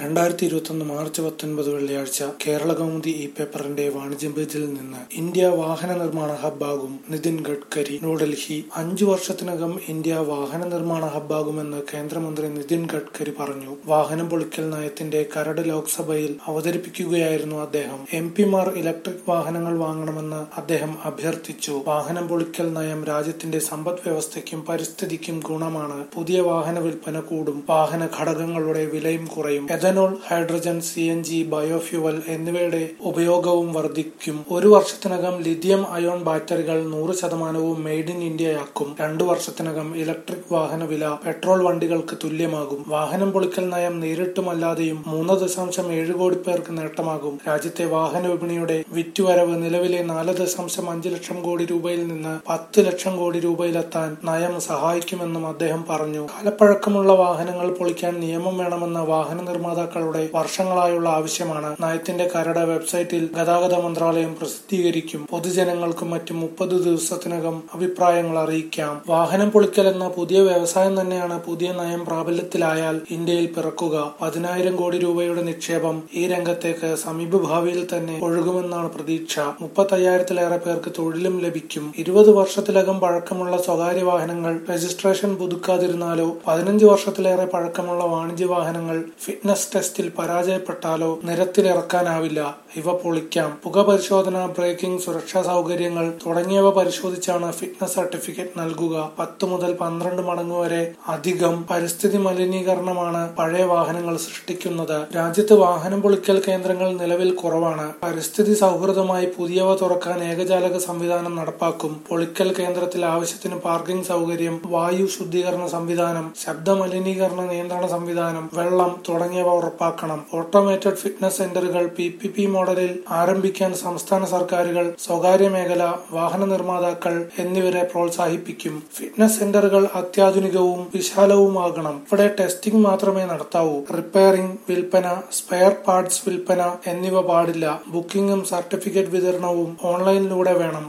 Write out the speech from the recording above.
രണ്ടായിരത്തി ഇരുപത്തൊന്ന് മാർച്ച് പത്തൊൻപത് വെള്ളിയാഴ്ച കേരളകൗമുദി ഈ പേപ്പറിന്റെ വാണിജ്യം പേജിൽ നിന്ന് ഇന്ത്യ വാഹന നിർമ്മാണ ഹബ്ബാകും നിതിൻ ഗഡ്കരി ന്യൂഡൽഹി അഞ്ചു വർഷത്തിനകം ഇന്ത്യ വാഹന നിർമ്മാണ ഹബ്ബാകുമെന്ന് കേന്ദ്രമന്ത്രി നിതിൻ ഗഡ്കരി പറഞ്ഞു വാഹനം പൊളിക്കൽ നയത്തിന്റെ കരട് ലോക്സഭയിൽ അവതരിപ്പിക്കുകയായിരുന്നു അദ്ദേഹം എം പിമാർ ഇലക്ട്രിക് വാഹനങ്ങൾ വാങ്ങണമെന്ന് അദ്ദേഹം അഭ്യർത്ഥിച്ചു വാഹനം പൊളിക്കൽ നയം രാജ്യത്തിന്റെ സമ്പദ് വ്യവസ്ഥയ്ക്കും പരിസ്ഥിതിക്കും ഗുണമാണ് പുതിയ വാഹന വിൽപ്പന കൂടും വാഹന ഘടകങ്ങളുടെ വിലയും കുറയും ethanol hydrogen C N G biofuel എന്നിവയുടെ ഉപയോഗവും വർദ്ധിക്കും ഒരു വർഷത്തിനകം ലിഥിയം അയോൺ ബാറ്ററികൾ നൂറ് ശതമാനവും മെയ്ഡ് ഇൻ ഇന്ത്യയാക്കും രണ്ടു വർഷത്തിനകം ഇലക്ട്രിക് വാഹന വില പെട്രോൾ വണ്ടികൾക്ക് തുല്യമാകും വാഹനം പൊളിക്കൽ നയം നേരിട്ടുമല്ലാതെയും മൂന്ന് ദശാംശം ഏഴ് കോടി പേർക്ക് നേട്ടമാകും രാജ്യത്തെ വാഹന വിപണിയുടെ വിറ്റുവരവ് നിലവിലെ നാല് ദശാംശം അഞ്ച് ലക്ഷം കോടി രൂപയിൽ നിന്ന് പത്ത് ലക്ഷം കോടി രൂപയിലെത്താൻ നയം സഹായിക്കുമെന്നും അദ്ദേഹം പറഞ്ഞു കാലപ്പഴക്കമുള്ള വാഹനങ്ങൾ പൊളിക്കാൻ നിയമം വേണമെന്ന വാഹന നിർമ്മാതാക്കളുടെ വർഷങ്ങളായുള്ള ആവശ്യമാണ് നയത്തിന്റെ കരട് വെബ്സൈറ്റിൽ ഗതാഗത മന്ത്രാലയം പ്രസിദ്ധീകരിക്കും പൊതുജനങ്ങൾക്കും മറ്റും മുപ്പത് ദിവസത്തിനകം അഭിപ്രായങ്ങൾ അറിയിക്കാം വാഹനം പൊളിക്കൽ എന്ന പുതിയ വ്യവസായം തന്നെയാണ് പുതിയ നയം പ്രാബല്യത്തിലായാൽ ഇന്ത്യയിൽ പിറക്കുക പതിനായിരം കോടി രൂപയുടെ നിക്ഷേപം ഈ രംഗത്തേക്ക് സമീപ ഭാവിയിൽ തന്നെ ഒഴുകുമെന്നാണ് പ്രതീക്ഷ മുപ്പത്തയ്യായിരത്തിലേറെ പേർക്ക് തൊഴിലും ലഭിക്കും ഇരുപത് വർഷത്തിലകം പഴക്കമുള്ള സ്വകാര്യ വാഹനങ്ങൾ രജിസ്ട്രേഷൻ പുതുക്കാതിരുന്നാലോ പതിനഞ്ച് വർഷത്തിലേറെ പഴക്കമുള്ള വാണിജ്യ വാഹനങ്ങൾ ഫിറ്റ്നസ് ടെസ്റ്റിൽ പരാജയപ്പെട്ടാലോ നിരത്തിലിറക്കാനാവില്ല ഇവ പൊളിക്കാം പുക പരിശോധന ബ്രേക്കിംഗ് സുരക്ഷാ സൗകര്യങ്ങൾ തുടങ്ങിയവ പരിശോധിച്ചാണ് ഫിറ്റ്നസ് സർട്ടിഫിക്കറ്റ് നൽകുക പത്ത് മുതൽ പന്ത്രണ്ട് മടങ്ങ് വരെ അധികം പരിസ്ഥിതി മലിനീകരണമാണ് പഴയ വാഹനങ്ങൾ സൃഷ്ടിക്കുന്നത് രാജ്യത്ത് വാഹനം പൊളിക്കൽ കേന്ദ്രങ്ങൾ നിലവിൽ കുറവാണ് പരിസ്ഥിതി സൗഹൃദമായി പുതിയവ തുറക്കാൻ ഏകജാലക സംവിധാനം നടപ്പാക്കും പൊളിക്കൽ കേന്ദ്രത്തിൽ ആവശ്യത്തിന് പാർക്കിംഗ് സൗകര്യം വായു ശുദ്ധീകരണ സംവിധാനം ശബ്ദ മലിനീകരണ നിയന്ത്രണ സംവിധാനം വെള്ളം തുടങ്ങിയവ ഉറപ്പാക്കണം ഓട്ടോമേറ്റഡ് ഫിറ്റ്നസ് സെന്ററുകൾ പി പി പി മോഡലിൽ ആരംഭിക്കാൻ സംസ്ഥാന സർക്കാരുകൾ സ്വകാര്യ മേഖല വാഹന നിർമ്മാതാക്കൾ എന്നിവരെ പ്രോത്സാഹിപ്പിക്കും ഫിറ്റ്നസ് സെന്ററുകൾ അത്യാധുനികവും വിശാലവുമാകണം ഇവിടെ ടെസ്റ്റിംഗ് മാത്രമേ നടത്താവൂ റിപ്പയറിംഗ് വിൽപ്പന സ്പെയർ പാർട്സ് വിൽപ്പന എന്നിവ പാടില്ല ബുക്കിംഗും സർട്ടിഫിക്കറ്റ് വിതരണവും ഓൺലൈനിലൂടെ വേണം